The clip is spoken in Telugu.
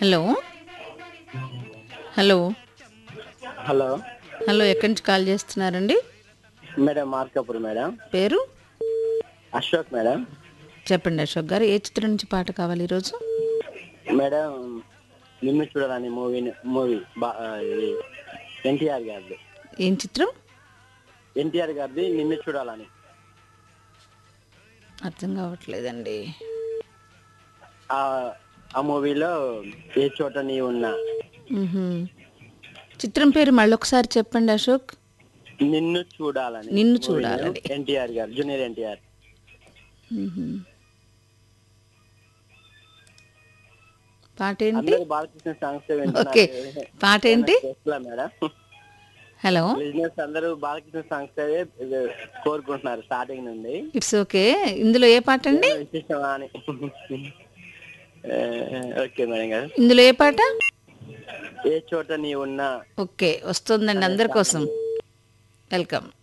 హలో హలో హలో హలో ఎక్కడి నుంచి కాల్ చేస్తున్నారండి మేడం మార్కాపూర్ మేడం పేరు అశోక్ మేడం చెప్పండి అశోక్ గారు ఏ చిత్రం నుంచి పాట కావాలి ఈరోజు మేడం నిన్ను చూడాలని మూవీ మూవీ బా ఇది ఎన్టీఆర్ గారిది ఏం చిత్రం ఎన్టీఆర్ గారిది నిన్ను చూడాలని అర్థం కావట్లేదండి ఆ ఆ మూవీలో ఏ చోట నీ ఉన్నా మ్హూ. చిత్రం పేరు మళ్ళొకసారి చెప్పండి అశోక్ నిన్ను చూడాలని నిన్ను చూడాలని. ఎన్టీఆర్ గారు జూనియర్ ఎన్టీఆర్ మ్హూ. పాట ఏంటి అందరు బాలకృష్ణ సాంగ్స్ ఓకే పాట ఏంటి మేడం హలో బిజినెస్ అందరూ బాలకృష్ణ సాంగ్స్ కోరుకుంటున్నారు స్టార్టింగ్ నుండి ఇట్స్ ఓకే ఇందులో ఏ పాట అండి విశేషమా అని ఏ, ఓకే మేడం గారు ఇందులో ఏ పాట ఏ చోట నీ ఉన్నా ఓకే వస్తుందండి అందరి కోసం వెల్కమ్